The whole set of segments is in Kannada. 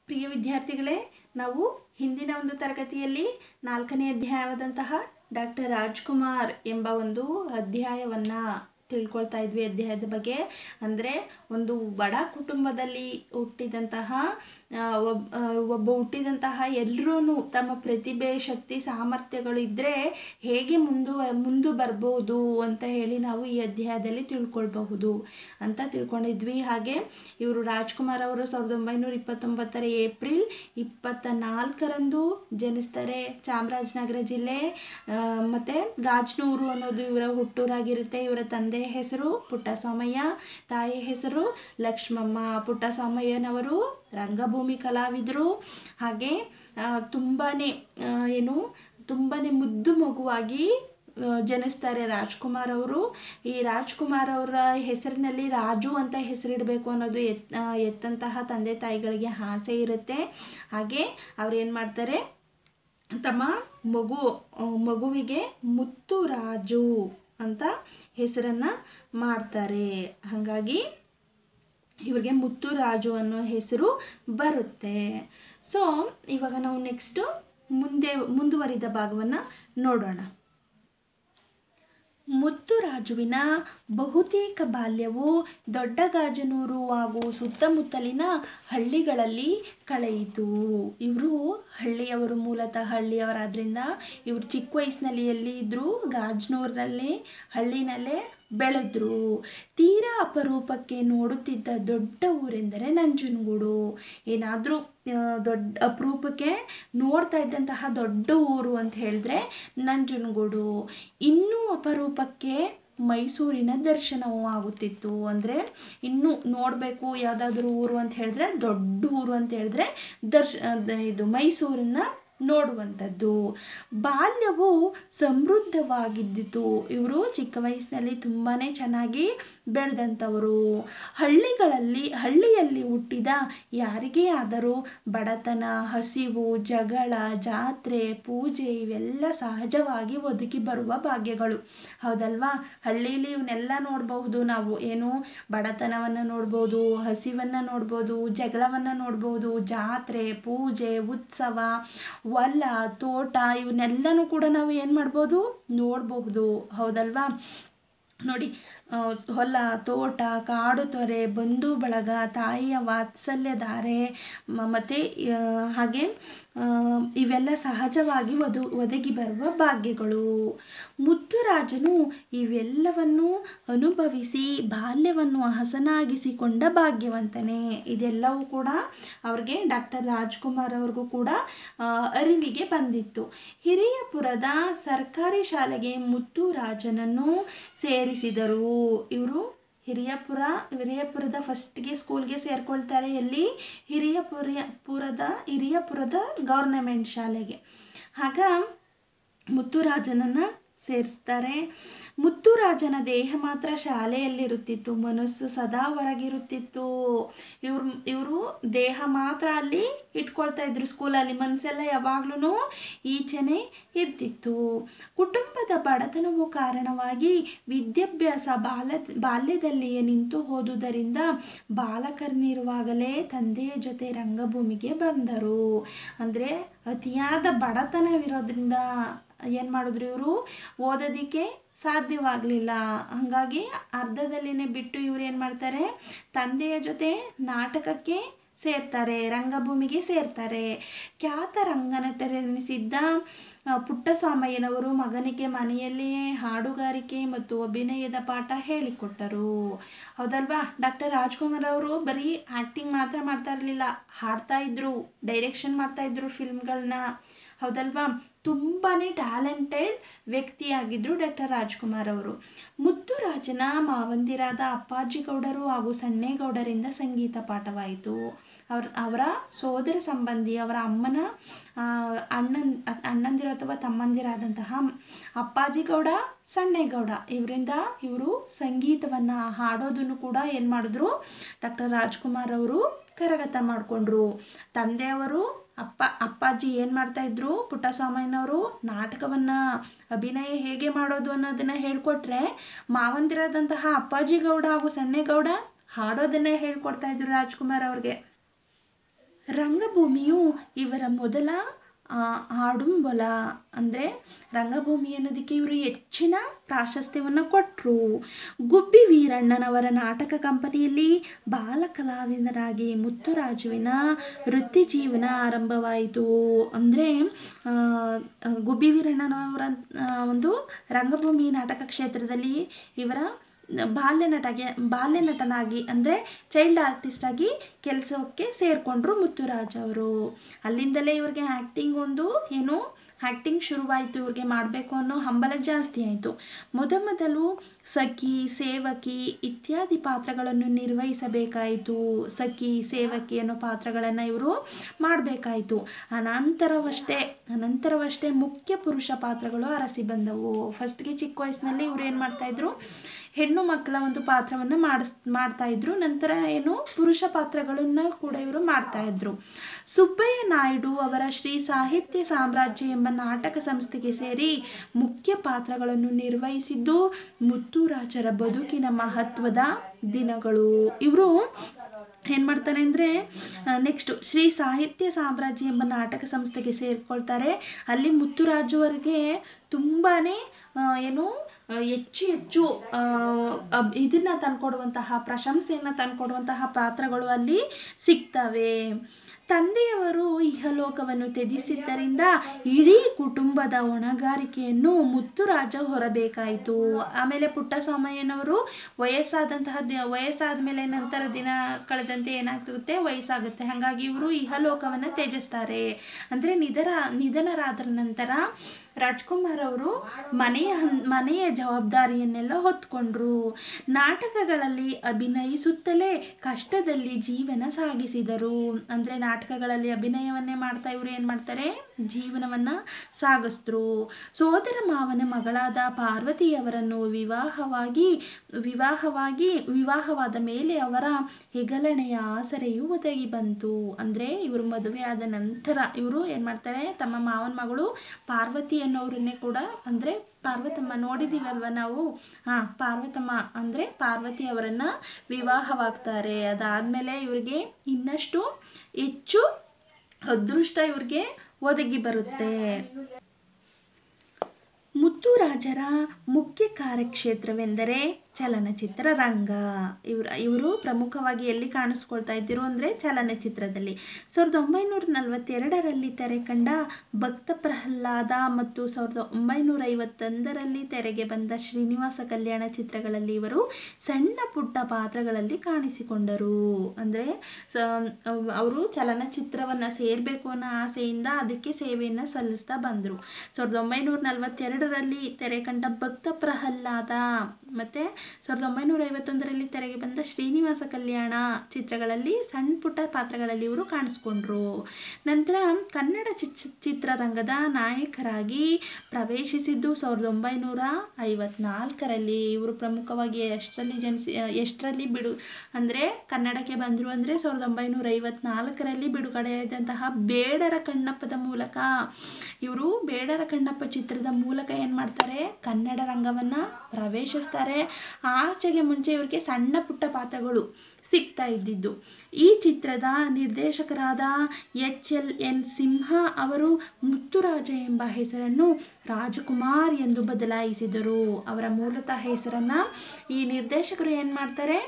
ಪ್ರಿಯ ವಿದ್ಯಾರ್ಥಿಗಳೇ ನಾವು ಹಿಂದಿನ ಒಂದು ತರಗತಿಯಲ್ಲಿ ನಾಲ್ಕನೇ ಅಧ್ಯಾಯವಾದಂತಹ ಡಾಕ್ಟರ್ ರಾಜ್ಕುಮಾರ್ ಎಂಬ ಒಂದು ಅಧ್ಯಾಯವನ್ನು ತಿಳ್ಕೊಳ್ತಾ ಇದ್ವಿ ಅಧ್ಯಾಯದ ಬಗ್ಗೆ ಅಂದರೆ ಒಂದು ಬಡ ಕುಟುಂಬದಲ್ಲಿ ಹುಟ್ಟಿದಂತಹ ಆ, ಒಬ್ ಆ, ಒಬ್ಬ ಹುಟ್ಟಿದಂತಹ ಎಲ್ಲರೂ ತಮ್ಮ ಪ್ರತಿಭೆ ಶಕ್ತಿ ಸಾಮರ್ಥ್ಯಗಳು ಇದ್ದರೆ ಹೇಗೆ ಮುಂದು ಮುಂದು ಬರ್ಬೋದು ಅಂತ ಹೇಳಿ ನಾವು ಈ ಅಧ್ಯಾಯದಲ್ಲಿ ತಿಳ್ಕೊಳ್ಬಹುದು ಅಂತ ತಿಳ್ಕೊಂಡಿದ್ವಿ ಹಾಗೆ ಇವರು ರಾಜ್ಕುಮಾರ್ ಅವರು ಸಾವಿರದ ಒಂಬೈನೂರ ಇಪ್ಪತ್ತೊಂಬತ್ತರ ಏಪ್ರಿಲ್ ಇಪ್ಪತ್ತ ನಾಲ್ಕರಂದು ಜನಿಸ್ತಾರೆ ಚಾಮರಾಜನಗರ ಜಿಲ್ಲೆ ಆ, ಮತ್ತೆ ಗಾಜನೂರು ಅನ್ನೋದು ಇವರ ಹುಟ್ಟೂರಾಗಿರುತ್ತೆ ಇವರ ತಂದೆ ಹೆಸರು ಪುಟ್ಟಸ್ವಾಮಯ್ಯ ತಾಯಿ ಹೆಸರು ಲಕ್ಷ್ಮಮ್ಮ ಪುಟ್ಟಸ್ವಾಮಯ್ಯನವರು ರಂಗಭೂಮಿ ಕಲಾವಿದರು ಹಾಗೆ ತುಂಬಾ ಏನು ತುಂಬಾ ಮುದ್ದು ಮಗುವಾಗಿ ಆ, ಜನಿಸ್ತಾರೆ ರಾಜ್ಕುಮಾರ್ ಅವರು ಈ ರಾಜ್ಕುಮಾರ್ ಅವರ ಹೆಸರಿನಲ್ಲಿ ರಾಜು ಅಂತ ಹೆಸರಿಡಬೇಕು ಅನ್ನೋದು ಎತ್ ಆ, ಎತ್ತಂತಹ ತಂದೆ ತಾಯಿಗಳಿಗೆ ಆಸೆ ಇರುತ್ತೆ ಹಾಗೆ ಅವ್ರು ಏನು ಮಾಡ್ತಾರೆ ತಮ್ಮ ಮಗು ಆ, ಮಗುವಿಗೆ ಮುತ್ತು ರಾಜು ಅಂತ ಹೆಸರನ್ನು ಮಾಡ್ತಾರೆ ಹಾಗಾಗಿ ಇವ್ರಿಗೆ ಮುತ್ತು ರಾಜು ಅನ್ನೋ ಹೆಸರು ಬರುತ್ತೆ ಸೊ ಇವಾಗ ನಾವು ನೆಕ್ಸ್ಟು ಮುಂದೆ ಮುಂದುವರಿದ ಭಾಗವನ್ನು ನೋಡೋಣ ಮುತ್ತುರಾಜುವಿನ ಬಹುತೇಕ ಬಾಲ್ಯವು ದೊಡ್ಡಗಾಜನೂರು ಹಾಗೂ ಸುತ್ತಮುತ್ತಲಿನ ಹಳ್ಳಿಗಳಲ್ಲಿ ಕಳೆಯಿತು ಇವರು ಹಳ್ಳಿಯವರು ಮೂಲತಃ ಹಳ್ಳಿಯವರಾದ್ರಿಂದ ಇವರು ಚಿಕ್ಕ ವಯಸ್ಸಿನಲ್ಲಿ ಎಲ್ಲಿ ಇದ್ದರು ಗಾಜನೂರಿನಲ್ಲಿ ಹಳ್ಳಿನಲ್ಲೇ ಬೆಳೆದ್ರು ತೀರಾ ಅಪರೂಪಕ್ಕೆ ನೋಡುತ್ತಿದ್ದ ದೊಡ್ಡ ಊರೆಂದರೆ ನಂಜನಗೂಡು ಏನಾದರೂ ದೊಡ್ಡ ಅಪರೂಪಕ್ಕೆ ನೋಡ್ತಾ ಇದ್ದಂತಹ ದೊಡ್ಡ ಊರು ಅಂತ ಹೇಳಿದ್ರೆ ನಂಜನಗೂಡು ಇನ್ನೂ ಅಪರೂಪಕ್ಕೆ ಮೈಸೂರಿನ ದರ್ಶನವೂ ಆಗುತ್ತಿತ್ತು ಅಂದರೆ ಇನ್ನೂ ನೋಡಬೇಕು ಯಾವುದಾದ್ರೂ ಊರು ಅಂತ ಹೇಳಿದ್ರೆ ದೊಡ್ಡ ಊರು ಅಂತ ಹೇಳಿದ್ರೆ ದರ್ಶ ದ- ಇದು ಮೈಸೂರನ್ನು ನೋಡುವಂಥದ್ದು ಬಾಲ್ಯವು ಸಮೃದ್ಧವಾಗಿದ್ದಿತು ಇವರು ಚಿಕ್ಕ ವಯಸ್ಸಿನಲ್ಲಿ ತುಂಬಾ ಚೆನ್ನಾಗಿ ಬೆಳೆದಂಥವರು ಹಳ್ಳಿಗಳಲ್ಲಿ ಹಳ್ಳಿಯಲ್ಲಿ ಹುಟ್ಟಿದ ಯಾರಿಗೇ ಆದರೂ ಬಡತನ ಹಸಿವು ಜಗಳ ಜಾತ್ರೆ ಪೂಜೆ ಇವೆಲ್ಲ ಸಹಜವಾಗಿ ಒದಗಿ ಬರುವ ಭಾಗ್ಯಗಳು ಹೌದಲ್ವಾ ಹಳ್ಳಿಲಿ ಇವನ್ನೆಲ್ಲ ನೋಡಬಹುದು ನಾವು ಏನು ಬಡತನವನ್ನು ನೋಡ್ಬೋದು ಹಸಿವನ್ನು ನೋಡ್ಬೋದು ಜಗಳವನ್ನು ನೋಡ್ಬೋದು ಜಾತ್ರೆ ಪೂಜೆ ಉತ್ಸವ ಹೊಲ ತೋಟ ಇವನ್ನೆಲ್ಲನೂ ಕೂಡ ನಾವು ಏನು ಮಾಡ್ಬೋದು ನೋಡಬಹುದು ಹೌದಲ್ವಾ ನೋಡಿ ಆ, ಹೊಲ ತೋಟ ಕಾಡು ತೊರೆ ಬಂಧು ಬಳಗ ತಾಯಿಯ ವಾತ್ಸಲ್ಯ ಧಾರೆ ಮ- ಮತ್ತು ಆ, ಹಾಗೆ ಆ, ಇವೆಲ್ಲ ಸಹಜವಾಗಿ ಒದು ಒದಗಿ ಬರುವ ಭಾಗ್ಯಗಳು ಮುತ್ತುರಾಜನು ಇವೆಲ್ಲವನ್ನು ಅನುಭವಿಸಿ ಬಾಲ್ಯವನ್ನು ಹಸನಾಗಿಸಿಕೊಂಡ ಭಾಗ್ಯವಂತನೇ ಇದೆಲ್ಲವೂ ಕೂಡ ಅವ್ರಿಗೆ ಡಾಕ್ಟರ್ ರಾಜ್ಕುಮಾರ್ ಅವ್ರಿಗೂ ಕೂಡ ಆ, ಅರಿವಿಗೆ ಬಂದಿತ್ತು ಹಿರಿಯಪುರದ ಸರ್ಕಾರಿ ಶಾಲೆಗೆ ಮುತ್ತುರಾಜನನ್ನು ಸೇರಿಸಿದರು ಇವರು ಹಿರಿಯಪುರ ಹಿರಿಯಪುರದ ಫಸ್ಟ್ಗೆ ಸ್ಕೂಲ್ಗೆ ಸೇರ್ಕೊಳ್ತಾರೆ ಎಲ್ಲಿ ಹಿರಿಯಪುರ ಪುರದ ಹಿರಿಯಪುರದ ಗೌರ್ನಮೆಂಟ್ ಶಾಲೆಗೆ ಆಗ ಮುತ್ತುರಾಜನನ್ನು ಸೇರಿಸ್ತಾರೆ ಮುತ್ತುರಾಜನ ದೇಹ ಮಾತ್ರ ಶಾಲೆಯಲ್ಲಿರುತ್ತಿತ್ತು ಮನಸ್ಸು ಸದಾ ಹೊರಗಿರುತ್ತಿತ್ತು ಇವ್ರು ಇವರು ದೇಹ ಮಾತ್ರ ಅಲ್ಲಿ ಇಟ್ಕೊಳ್ತಾ ಇದ್ರು ಸ್ಕೂಲಲ್ಲಿ ಮನಸ್ಸೆಲ್ಲ ಯಾವಾಗ್ಲೂ ಈಚೆನೆ ಇರ್ತಿತ್ತು ಕುಟುಂಬದ ಬಡತನವು ಕಾರಣವಾಗಿ ವಿದ್ಯಾಭ್ಯಾಸ ಬಾಲ ಬಾಲ್ಯದಲ್ಲಿಯೇ ನಿಂತು ಹೋದುದರಿಂದ ಬಾಲಕರನಿರುವಾಗಲೇ ತಂದೆಯ ಜೊತೆ ರಂಗಭೂಮಿಗೆ ಬಂದರು ಅಂದರೆ ಅತಿಯಾದ ಬಡತನವಿರೋದ್ರಿಂದ ಏನು ಮಾಡಿದ್ರು ಇವರು ಓದೋದಕ್ಕೆ ಸಾಧ್ಯವಾಗಲಿಲ್ಲ ಹಾಗಾಗಿ ಅರ್ಧದಲ್ಲಿನೇ ಬಿಟ್ಟು ಇವ್ರು ಏನು ಮಾಡ್ತಾರೆ ತಂದೆಯ ಜೊತೆ ನಾಟಕಕ್ಕೆ ಸೇರ್ತಾರೆ ರಂಗಭೂಮಿಗೆ ಸೇರ್ತಾರೆ ಖ್ಯಾತ ರಂಗನಟರೆನಿಸಿದ್ದ ಆ, ಪುಟ್ಟಸ್ವಾಮಯ್ಯನವರು ಮಗನಿಗೆ ಮನೆಯಲ್ಲಿಯೇ ಹಾಡುಗಾರಿಕೆ ಮತ್ತು ಅಭಿನಯದ ಪಾಠ ಹೇಳಿಕೊಟ್ಟರು ಹೌದಲ್ವಾ ಡಾಕ್ಟರ್ ರಾಜ್ಕುಮಾರ್ ಅವರು ಬರೀ ಆ್ಯಕ್ಟಿಂಗ್ ಮಾತ್ರ ಮಾಡ್ತಾ ಇರಲಿಲ್ಲ ಹಾಡ್ತಾ ಇದ್ರು ಡೈರೆಕ್ಷನ್ ಮಾಡ್ತಾ ಇದ್ರು ಫಿಲ್ಮ್ಗಳನ್ನ ಹೌದಲ್ವಾ ತುಂಬಾ ಟ್ಯಾಲೆಂಟೆಡ್ ವ್ಯಕ್ತಿಯಾಗಿದ್ದರು ಡಾಕ್ಟರ್ ರಾಜ್ಕುಮಾರ್ ಅವರು ಮುತ್ತುರಾಜನ ಮಾವಂದಿರಾದ ಅಪ್ಪಾಜಿ ಗೌಡರು ಹಾಗೂ ಸಣ್ಣೇಗೌಡರಿಂದ ಸಂಗೀತ ಪಾಠವಾಯಿತು ಅವ್ರ ಅವರ ಸೋದರ ಸಂಬಂಧಿ ಅವರ ಅಮ್ಮನ ಆ, ಅಣ್ಣನ್ ಅಣ್ಣಂದಿರು ಅಥವಾ ತಮ್ಮಂದಿರಾದಂತಹ ಅಪ್ಪಾಜಿ ಗೌಡ ಸಣ್ಣೇಗೌಡ ಇವರಿಂದ ಇವರು ಸಂಗೀತವನ್ನು ಹಾಡೋದನ್ನು ಕೂಡ ಏನು ಮಾಡಿದ್ರು ಡಾಕ್ಟರ್ ರಾಜ್ಕುಮಾರ್ ಅವರು ಕರಗತ ಮಾಡಿಕೊಂಡ್ರು ತಂದೆಯವರು ಅಪ್ಪ ಅಪ್ಪಾಜಿ ಏನು ಮಾಡ್ತಾಯಿದ್ರು ಪುಟ್ಟಸ್ವಾಮಯ್ಯನವರು ನಾಟಕವನ್ನು ಅಭಿನಯ ಹೇಗೆ ಮಾಡೋದು ಅನ್ನೋದನ್ನು ಹೇಳಿಕೊಟ್ರೆ ಮಾವಂದಿರಾದಂತಹ ಅಪ್ಪಾಜಿ ಗೌಡ ಹಾಗೂ ಸಣ್ಣೇಗೌಡ ಹಾಡೋದನ್ನೇ ಹೇಳ್ಕೊಡ್ತಾ ಇದ್ರು ರಾಜ್ಕುಮಾರ್ ಅವ್ರಿಗೆ ರಂಗಭೂಮಿಯು ಇವರ ಮೊದಲ ಆ, ಆಡುಂಬಲ ಅಂದರೆ ರಂಗಭೂಮಿ ಅನ್ನೋದಕ್ಕೆ ಇವರು ಹೆಚ್ಚಿನ ಪ್ರಾಶಸ್ತ್ಯವನ್ನು ಕೊಟ್ಟರು ಗುಬ್ಬಿ ವೀರಣ್ಣನವರ ನಾಟಕ ಕಂಪನಿಯಲ್ಲಿ ಬಾಲ ಕಲಾವಿದರಾಗಿ ಮುತ್ತುರಾಜುವಿನ ವೃತ್ತಿ ಜೀವನ ಆರಂಭವಾಯಿತು ಅಂದರೆ ಗುಬ್ಬಿ ವೀರಣ್ಣನವರ ಆ, ಒಂದು ರಂಗಭೂಮಿ ನಾಟಕ ಕ್ಷೇತ್ರದಲ್ಲಿ ಇವರ ಬಾಲ್ಯ ನಟಗೆ ಬಾಲ್ಯ ನಟನಾಗಿ ಅಂದರೆ ಚೈಲ್ಡ್ ಆರ್ಟಿಸ್ಟ್ ಆಗಿ ಕೆಲಸಕ್ಕೆ ಸೇರಿಕೊಂಡ್ರು ಮುತ್ತುರಾಜ್ ಅವರು ಅಲ್ಲಿಂದಲೇ ಇವ್ರಿಗೆ ಆ್ಯಕ್ಟಿಂಗ್ ಒಂದು ಏನು ಆ್ಯಕ್ಟಿಂಗ್ ಶುರುವಾಯಿತು ಇವ್ರಿಗೆ ಮಾಡಬೇಕು ಅನ್ನೋ ಹಂಬಲ ಜಾಸ್ತಿ ಆಯಿತು ಮೊದಮೊದಲು ಸಖಿ ಸೇವಕಿ ಇತ್ಯಾದಿ ಪಾತ್ರಗಳನ್ನು ನಿರ್ವಹಿಸಬೇಕಾಯಿತು ಸಖಿ ಸೇವಕಿ ಅನ್ನೋ ಪಾತ್ರಗಳನ್ನು ಇವರು ಮಾಡಬೇಕಾಯಿತು ಅನಂತರವಷ್ಟೇ ಅನಂತರವಷ್ಟೇ ಮುಖ್ಯ ಪುರುಷ ಪಾತ್ರಗಳು ಅರಸಿ ಬಂದವು ಫಸ್ಟ್ಗೆ ಚಿಕ್ಕ ವಯಸ್ಸಿನಲ್ಲಿ ಇವ್ರು ಏನು ಮಾಡ್ತಾಯಿದ್ರು ಹೆಣ್ಣು ಮಕ್ಕಳ ಒಂದು ಪಾತ್ರವನ್ನು ಮಾಡಿಸ್ ಮಾಡ್ತಾಯಿದ್ರು ನಂತರ ಏನು ಪುರುಷ ಪಾತ್ರಗಳನ್ನು ಕೂಡ ಇವರು ಮಾಡ್ತಾಯಿದ್ರು ಸುಬ್ಬಯ್ಯ ನಾಯ್ಡು ಅವರ ಶ್ರೀ ಸಾಹಿತ್ಯ ಸಾಮ್ರಾಜ್ಯ ಎಂಬ ನಾಟಕ ಸಂಸ್ಥೆಗೆ ಸೇರಿ ಮುಖ್ಯ ಪಾತ್ರಗಳನ್ನು ನಿರ್ವಹಿಸಿದ್ದು ಮುತ್ತುರಾಜರ ಬದುಕಿನ ಮಹತ್ವದ ದಿನಗಳು ಇವರು ಏನು ಮಾಡ್ತಾರೆ ಅಂದರೆ ನೆಕ್ಸ್ಟು ಶ್ರೀ ಸಾಹಿತ್ಯ ಸಾಮ್ರಾಜ್ಯ ಎಂಬ ನಾಟಕ ಸಂಸ್ಥೆಗೆ ಸೇರಿಕೊಳ್ತಾರೆ ಅಲ್ಲಿ ಮುತ್ತುರಾಜು ಅವರಿಗೆ ತುಂಬಾ ಏನು ಆ, ಹೆಚ್ಚು ಹೆಚ್ಚು ಇದನ್ನು ತಂದ್ಕೊಡುವಂತಹ ಪ್ರಶಂಸೆಯನ್ನು ತಂದ್ಕೊಡುವಂತಹ ಪಾತ್ರಗಳು ಅಲ್ಲಿ ಸಿಗ್ತವೆ ತಂದೆಯವರು ಇಹಲೋಕವನ್ನು ತ್ಯಜಿಸಿದ್ದರಿಂದ ಇಡೀ ಕುಟುಂಬದ ಹೊಣೆಗಾರಿಕೆಯನ್ನು ಮುತ್ತುರಾಜ ಹೊರಬೇಕಾಯಿತು ಆಮೇಲೆ ಪುಟ್ಟಸ್ವಾಮಯ್ಯನವರು ವಯಸ್ಸಾದಂತಹ ದಿ ವಯಸ್ಸಾದ ಮೇಲೆ ನಂತರ ದಿನ ಕಳೆದಂತೆ ಏನಾಗುತ್ತೆ ವಯಸ್ಸಾಗುತ್ತೆ ಹಾಗಾಗಿ ಇವರು ಇಹಲೋಕವನ್ನು ತ್ಯಜಿಸ್ತಾರೆ ಅಂದರೆ ನಿಧನ ನಿಧನರಾದ ನಂತರ ರಾಜ್ಕುಮಾರ್ ಅವರು ಮನೆಯ ಹನ್- ಮನೆಯ ಜವಾಬ್ದಾರಿಯನ್ನೆಲ್ಲ ಹೊತ್ಕೊಂಡ್ರು ನಾಟಕಗಳಲ್ಲಿ ಅಭಿನಯಿಸುತ್ತಲೇ ಕಷ್ಟದಲ್ಲಿ ಜೀವನ ಸಾಗಿಸಿದರು ಅಂದರೆ ನಾಟಕಗಳಲ್ಲಿ ಅಭಿನಯವನ್ನೇ ಮಾಡ್ತಾ ಇವರು ಏನು ಮಾಡ್ತಾರೆ ಜೀವನವನ್ನು ಸಾಗಿಸಿದ್ರು ಸೋದರ ಮಾವನ ಮಗಳಾದ ಪಾರ್ವತಿಯವರನ್ನು ವಿವಾಹವಾಗಿ ವಿವಾಹವಾಗಿ ವಿವಾಹವಾದ ಮೇಲೆ ಅವರ ಹೆಗಲಣೆಯ ಆಸರೆಯು ಒದಗಿ ಬಂತು ಅಂದರೆ ಇವರು ಮದುವೆ ಆದ ನಂತರ ಇವರು ಏನು ಮಾಡ್ತಾರೆ ತಮ್ಮ ಮಾವನ ಮಗಳು ಪಾರ್ವತಿ ಅನ್ನೋರನ್ನೇ ಕೂಡ ಅಂದರೆ ಪಾರ್ವತಮ್ಮ ನೋಡಿದ್ದೀವಲ್ವ ನಾವು ಹಾಂ ಪಾರ್ವತಮ್ಮ ಅಂದರೆ ಪಾರ್ವತಿ ಅವರನ್ನು ವಿವಾಹವಾಗ್ತಾರೆ ಅದಾದಮೇಲೆ ಇವರಿಗೆ ಇನ್ನಷ್ಟು ಹೆಚ್ಚು ಅದೃಷ್ಟ ಇವ್ರಿಗೆ ಒದಗಿ ಬರುತ್ತೆ ಮುತ್ತುರಾಜರ ಮುಖ್ಯ ಕಾರ್ಯಕ್ಷೇತ್ರವೆಂದರೆ ಚಲನಚಿತ್ರ ರಂಗ ಇವ್ರ ಇವರು ಪ್ರಮುಖವಾಗಿ ಎಲ್ಲಿ ಕಾಣಿಸ್ಕೊಳ್ತಾ ಇದ್ದರು ಅಂದರೆ ಚಲನಚಿತ್ರದಲ್ಲಿ ಸಾವಿರದ ಒಂಬೈನೂರ ನಲವತ್ತೆರಡರಲ್ಲಿ ತೆರೆ ಕಂಡ ಭಕ್ತ ಪ್ರಹ್ಲಾದ ಮತ್ತು ಸಾವಿರದ ಒಂಬೈನೂರ ಐವತ್ತೊಂದರಲ್ಲಿ ತೆರೆಗೆ ಬಂದ ಶ್ರೀನಿವಾಸ ಕಲ್ಯಾಣ ಚಿತ್ರಗಳಲ್ಲಿ ಇವರು ಸಣ್ಣ ಪುಟ್ಟ ಪಾತ್ರಗಳಲ್ಲಿ ಕಾಣಿಸಿಕೊಂಡರು ಅಂದರೆ ಸ ಅವರು ಚಲನಚಿತ್ರವನ್ನು ಸೇರಬೇಕು ಅನ್ನೋ ಆಸೆಯಿಂದ ಅದಕ್ಕೆ ಸೇವೆಯನ್ನು ಸಲ್ಲಿಸ್ತಾ ಬಂದರು ಸಾವಿರದ ಒಂಬೈನೂರ ನಲವತ್ತೆರಡರಲ್ಲಿ ತೆರೆ ಕಂಡ ಭಕ್ತ ಪ್ರಹ್ಲಾದ ಮತ್ತು ಸಾವಿರದ ಒಂಬೈನೂರ ಐವತ್ತೊಂದರಲ್ಲಿ ತೆರೆಗೆ ಬಂದ ಶ್ರೀನಿವಾಸ ಕಲ್ಯಾಣ ಚಿತ್ರಗಳಲ್ಲಿ ಸಣ್ಣ ಪುಟ್ಟ ಪಾತ್ರಗಳಲ್ಲಿ ಇವರು ಕಾಣಿಸ್ಕೊಂಡ್ರು ನಂತರ ಕನ್ನಡ ಚಿಚ್ ಚಿತ್ರರಂಗದ ನಾಯಕರಾಗಿ ಪ್ರವೇಶಿಸಿದ್ದು ಸಾವಿರದ ಒಂಬೈನೂರ ಐವತ್ನಾಲ್ಕರಲ್ಲಿ ಇವರು ಪ್ರಮುಖವಾಗಿ ಎಷ್ಟರಲ್ಲಿ ಜನಿಸಿ ಎಷ್ಟರಲ್ಲಿ ಬಿಡು ಅಂದರೆ ಕನ್ನಡಕ್ಕೆ ಬಂದರು ಅಂದರೆ ಸಾವಿರದ ಒಂಬೈನೂರ ಐವತ್ನಾಲ್ಕರಲ್ಲಿ ಬಿಡುಗಡೆಯಾದಂತಹ ಬೇಡರ ಕಣ್ಣಪ್ಪದ ಮೂಲಕ ಇವರು ಬೇಡರ ಕಣ್ಣಪ್ಪ ಚಿತ್ರದ ಮೂಲಕ ಏನು ಮಾಡ್ತಾರೆ ಕನ್ನಡ ರಂಗವನ್ನು ಪ್ರವೇಶಿಸ್ತಾರೆ ಆಚೆಗೆ ಮುಂಚೆ ಇವರಿಗೆ ಸಣ್ಣ ಪುಟ್ಟ ಪಾತ್ರಗಳು ಸಿಗ್ತಾ ಇದ್ದಿದ್ದು ಈ ಚಿತ್ರದ ನಿರ್ದೇಶಕರಾದ ಎಚ್ ಎಲ್ ಎನ್ ಸಿಂಹ ಅವರು ಮುತ್ತುರಾಜ ಎಂಬ ಹೆಸರನ್ನು ರಾಜಕುಮಾರ್ ಎಂದು ಬದಲಾಯಿಸಿದರು ಅವರ ಮೂಲತಃ ಹೆಸರನ್ನು ಈ ನಿರ್ದೇಶಕರು ಏನು ಮಾಡ್ತಾರೆ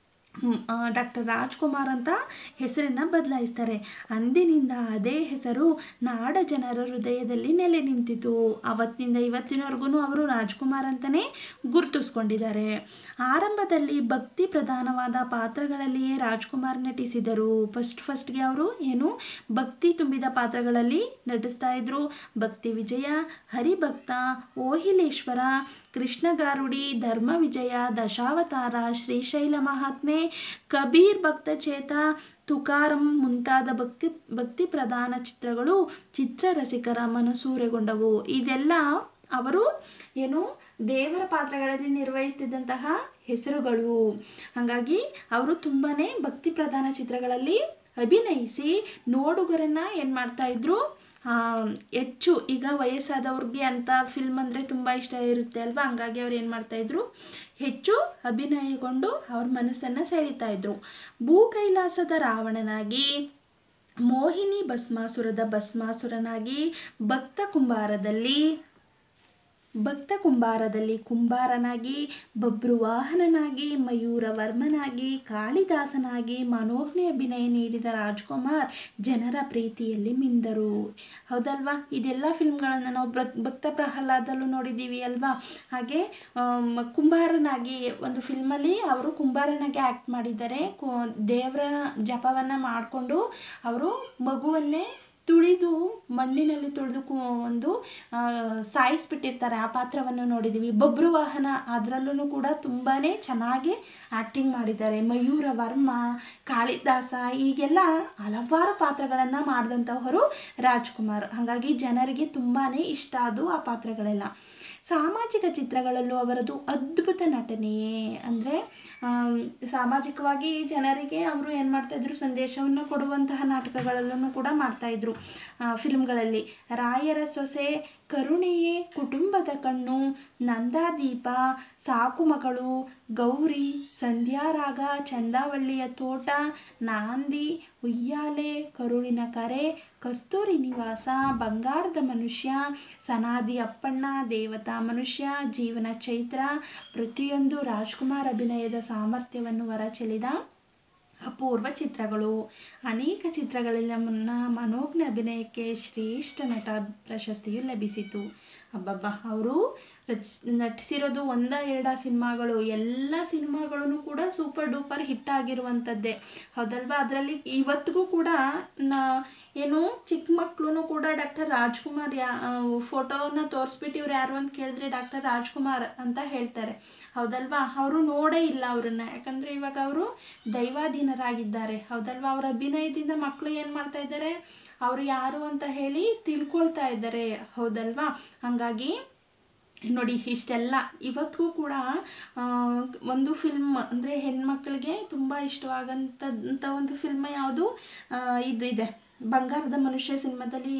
ಡಾಕ್ಟರ್ ರಾಜ್ಕುಮಾರ್ ಅಂತ ಹೆಸರನ್ನು ಬದಲಾಯಿಸ್ತಾರೆ ಅಂದಿನಿಂದ ಅದೇ ಹೆಸರು ನಾಡ ಜನರ ಹೃದಯದಲ್ಲಿ ನೆಲೆ ನಿಂತಿತು ಅವತ್ತಿನಿಂದ ಇವತ್ತಿನವರೆಗೂ ಅವರು ರಾಜ್ಕುಮಾರ್ ಅಂತಲೇ ಗುರುತಿಸ್ಕೊಂಡಿದ್ದಾರೆ ಆರಂಭದಲ್ಲಿ ಭಕ್ತಿ ಪ್ರಧಾನವಾದ ಪಾತ್ರಗಳಲ್ಲಿಯೇ ರಾಜ್ಕುಮಾರ್ ನಟಿಸಿದರು ಫಸ್ಟ್ ಫಸ್ಟ್ಗೆ ಅವರು ಏನು ಭಕ್ತಿ ತುಂಬಿದ ಪಾತ್ರಗಳಲ್ಲಿ ನಟಿಸ್ತಾ ಇದ್ರು ಭಕ್ತಿ ವಿಜಯ ಹರಿಭಕ್ತ ಓಹಿಲೇಶ್ವರ ಕೃಷ್ಣಗಾರುಡಿ ಧರ್ಮ ವಿಜಯ ದಶಾವತಾರ ಶ್ರೀಶೈಲ ಮಹಾತ್ಮೆ ಕಬೀರ್ ಭಕ್ತಚೇತ ತುಕಾರಂ ಮುಂತಾದ ಭಕ್ತಿ ಭಕ್ತಿ ಪ್ರಧಾನ ಚಿತ್ರಗಳು ಚಿತ್ರರಸಿಕರ ಮನಸೂರೆಗೊಂಡವು ಇದೆಲ್ಲ ಅವರು ಏನು ದೇವರ ಪಾತ್ರಗಳಲ್ಲಿ ನಿರ್ವಹಿಸ್ತಿದ್ದಂತಹ ಹೆಸರುಗಳು ಹಾಗಾಗಿ ಅವರು ತುಂಬಾ ಭಕ್ತಿ ಪ್ರಧಾನ ಚಿತ್ರಗಳಲ್ಲಿ ಅಭಿನಯಿಸಿ ನೋಡುಗರನ್ನು ಏನು ಮಾಡ್ತಾಯಿದ್ರು ಹೆಚ್ಚು ಈಗ ವಯಸ್ಸಾದವ್ರಿಗೆ ಅಂಥ ಫಿಲ್ಮ್ ಅಂದರೆ ತುಂಬ ಇಷ್ಟ ಇರುತ್ತೆ ಅಲ್ವಾ ಹಂಗಾಗಿ ಅವ್ರು ಏನು ಮಾಡ್ತಾಯಿದ್ರು ಹೆಚ್ಚು ಅಭಿನಯಗೊಂಡು ಅವ್ರ ಮನಸ್ಸನ್ನು ಸೆಳೀತಾ ಇದ್ರು ಭೂ ಕೈಲಾಸದ ರಾವಣನಾಗಿ ಮೋಹಿನಿ ಭಸ್ಮಾಸುರದ ಭಸ್ಮಾಸುರನಾಗಿ ಭಕ್ತ ಕುಂಬಾರದಲ್ಲಿ ಭಕ್ತ ಕುಂಬಾರದಲ್ಲಿ ಕುಂಬಾರನಾಗಿ ಬಬ್ರುವಾಹನನಾಗಿ ಮಯೂರವರ್ಮನಾಗಿ ಕಾಳಿದಾಸನಾಗಿ ಮನೋಜ್ಞ ಅಭಿನಯ ನೀಡಿದ ರಾಜ್ಕುಮಾರ್ ಜನರ ಪ್ರೀತಿಯಲ್ಲಿ ಮಿಂದರು ಹೌದಲ್ವಾ ಇದೆಲ್ಲ ಫಿಲ್ಮ್ಗಳನ್ನು ನಾವು ಭಕ್ ಭಕ್ತ ಪ್ರಹ್ಲಾದಲ್ಲೂ ನೋಡಿದ್ದೀವಿ ಅಲ್ವಾ ಹಾಗೆ ಆಮ್, ಕುಂಬಾರನಾಗಿ ಒಂದು ಫಿಲ್ಮಲ್ಲಿ ಅವರು ಕುಂಬಾರನಾಗಿ ಆ್ಯಕ್ಟ್ ಮಾಡಿದ್ದಾರೆ ಕು ದೇವರ ಜಪವನ್ನು ಮಾಡಿಕೊಂಡು ಅವರು ಮಗುವನ್ನೇ ತುಳಿದು ಮಣ್ಣಿನಲ್ಲಿ ತುಳಿದು ಕು ಒಂದು ಆ, ಸಾಯಿಸ್ಬಿಟ್ಟಿರ್ತಾರೆ ಆ ಪಾತ್ರವನ್ನು ನೋಡಿದ್ದೀವಿ ಬಬ್ರು ವಾಹನ ಅದರಲ್ಲೂ ಕೂಡ ತುಂಬಾ ಚೆನ್ನಾಗಿ ಆ್ಯಕ್ಟಿಂಗ್ ಮಾಡಿದ್ದಾರೆ ಮಯೂರ ವರ್ಮ ಕಾಳಿದಾಸ ಹೀಗೆಲ್ಲ ಹಲವಾರು ಪಾತ್ರಗಳನ್ನು ಮಾಡಿದಂಥವರು ರಾಜ್ಕುಮಾರ್ ಹಾಗಾಗಿ ಜನರಿಗೆ ತುಂಬಾ ಇಷ್ಟ ಅದು ಆ ಪಾತ್ರಗಳೆಲ್ಲ ಸಾಮಾಜಿಕ ಚಿತ್ರಗಳಲ್ಲೂ ಅವರದು ಅದ್ಭುತ ನಟನೆಯೇ ಅಂದರೆ ಸಾಮಾಜಿಕವಾಗಿ ಜನರಿಗೆ ಅವರು ಏನು ಮಾಡ್ತಾಯಿದ್ರು ಸಂದೇಶವನ್ನು ಕೊಡುವಂತಹ ನಾಟಕಗಳಲ್ಲೂ ಕೂಡ ಮಾಡ್ತಾಯಿದ್ರು ಫಿಲ್ಮ್ಗಳಲ್ಲಿ ರಾಯರ ಸೊಸೆ ಕರುಣೆಯೇ ಕುಟುಂಬದ ಕಣ್ಣು ನಂದಾದೀಪ ಸಾಕು ಮಗಳು ಗೌರಿ ಸಂಧ್ಯಾರಾಗ ಚಂದಾವಳ್ಳಿಯ ತೋಟ ನಾಂದಿ ಉಯ್ಯಾಲೆ ಕರುಳಿನ ಕರೆ ಕಸ್ತೂರಿ ನಿವಾಸ ಬಂಗಾರದ ಮನುಷ್ಯ ಸನಾದಿ ಅಪ್ಪಣ್ಣ ದೇವತಾ ಮನುಷ್ಯ ಜೀವನ ಚೈತ್ರ ಪ್ರತಿಯೊಂದು ರಾಜ್ಕುಮಾರ್ ಅಭಿನಯದ ಸಾಮರ್ಥ್ಯವನ್ನು ಹೊರಚೆಲ್ಲಿದ ಅಪೂರ್ವ ಚಿತ್ರಗಳು ಅನೇಕ ಚಿತ್ರಗಳಲ್ಲಿ ಮುನ್ನ ಮನೋಜ್ಞ ಅಭಿನಯಕ್ಕೆ ಶ್ರೇಷ್ಠ ನಟ ಪ್ರಶಸ್ತಿಯು ಲಭಿಸಿತು ಅಬ್ಬಬ್ಬ ಅವರು ರಚ್ ನಟಿಸಿರೋದು ಒಂದ ಎರಡ ಸಿನಿಮಾಗಳು ಎಲ್ಲ ಸಿನಿಮಾಗಳೂ ಕೂಡ ಸೂಪರ್ ಡೂಪರ್ ಹಿಟ್ ಆಗಿರುವಂಥದ್ದೇ ಹೌದಲ್ವಾ ಅದರಲ್ಲಿ ಇವತ್ತಿಗೂ ಕೂಡ ನಾ ಏನು ಚಿಕ್ಕ ಮಕ್ಕಳು ಕೂಡ ಡಾಕ್ಟರ್ ರಾಜ್ಕುಮಾರ್ ಯಾ ಫೋಟೋನ ತೋರಿಸ್ಬಿಟ್ಟು ಇವ್ರು ಯಾರು ಅಂತ ಕೇಳಿದ್ರೆ ಡಾಕ್ಟರ್ ರಾಜ್ಕುಮಾರ್ ಅಂತ ಹೇಳ್ತಾರೆ ಹೌದಲ್ವಾ ಅವರು ನೋಡೇ ಇಲ್ಲ ಅವ್ರನ್ನ ಯಾಕಂದರೆ ಇವಾಗ ಅವರು ದೈವಾಧೀನರಾಗಿದ್ದಾರೆ ಹೌದಲ್ವಾ ಅವರ ಅಭಿನಯದಿಂದ ಮಕ್ಕಳು ಏನು ಮಾಡ್ತಾ ಇದ್ದಾರೆ ಅವರು ಯಾರು ಅಂತ ಹೇಳಿ ತಿಳ್ಕೊಳ್ತಾ ಇದ್ದಾರೆ ಹೌದಲ್ವಾ ಹಾಗಾಗಿ ನೋಡಿ ಇಷ್ಟೆಲ್ಲ ಇವತ್ತಿಗೂ ಕೂಡ ಆ, ಒಂದು ಫಿಲ್ಮ್ ಅಂದರೆ ಹೆಣ್ಮಕ್ಳಿಗೆ ತುಂಬ ಇಷ್ಟವಾಗಂಥದ್ದು ಒಂದು ಫಿಲ್ಮ್ ಯಾವುದು ಆ, ಇದು ಇದೆ ಬಂಗಾರದ ಮನುಷ್ಯ ಸಿನಿಮಾದಲ್ಲಿ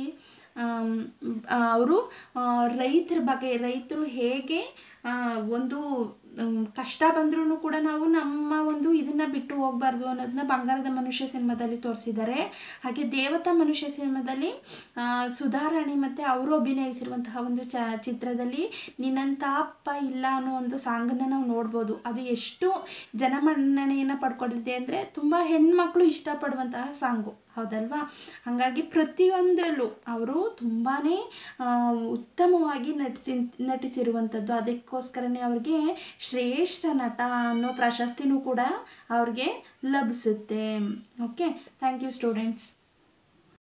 ಅವರು ರೈತರ ಬಗ್ಗೆ ರೈತರು ಹೇಗೆ ಆ, ಒಂದು ಮ್, ಕಷ್ಟ ಬಂದ್ರೂ ಕೂಡ ನಾವು ನಮ್ಮ ಒಂದು ಇದನ್ನು ಬಿಟ್ಟು ಹೋಗಬಾರ್ದು ಅನ್ನೋದನ್ನ ಬಂಗಾರದ ಮನುಷ್ಯ ಸಿನಿಮಾದಲ್ಲಿ ತೋರಿಸಿದ್ದಾರೆ ಹಾಗೆ ದೇವತಾ ಮನುಷ್ಯ ಸಿನಿಮಾದಲ್ಲಿ ಆ, ಸುಧಾರಾಣಿ ಮತ್ತು ಅವರು ಅಭಿನಯಿಸಿರುವಂತಹ ಒಂದು ಚ ಚಿತ್ರದಲ್ಲಿ ನಿನ್ನಂಥ ಅಪ್ಪ ಇಲ್ಲ ಅನ್ನೋ ಒಂದು ಸಾಂಗನ್ನು ನಾವು ನೋಡ್ಬೋದು ಅದು ಎಷ್ಟು ಜನಮನ್ನಣೆಯನ್ನು ಪಡ್ಕೊಂಡಿದೆ ಅಂದರೆ ತುಂಬ ಹೆಣ್ಮಕ್ಳು ಇಷ್ಟಪಡುವಂತಹ ಸಾಂಗು ಹೌದಲ್ವಾ ಹಾಗಾಗಿ ಪ್ರತಿಯೊಂದರಲ್ಲೂ ಅವರು ತುಂಬಾ ಉತ್ತಮವಾಗಿ ನಟಿಸಿ ನಟಿಸಿರುವಂಥದ್ದು ಅದಕ್ಕೋಸ್ಕರನೇ ಅವ್ರಿಗೆ ಶ್ರೇಷ್ಠ ನಟ ಅನ್ನೋ ಪ್ರಶಸ್ತಿನೂ ಕೂಡ ಅವ್ರಿಗೆ ಲಭಿಸುತ್ತೆ ಓಕೆ ಥ್ಯಾಂಕ್ ಯು ಸ್ಟೂಡೆಂಟ್ಸ್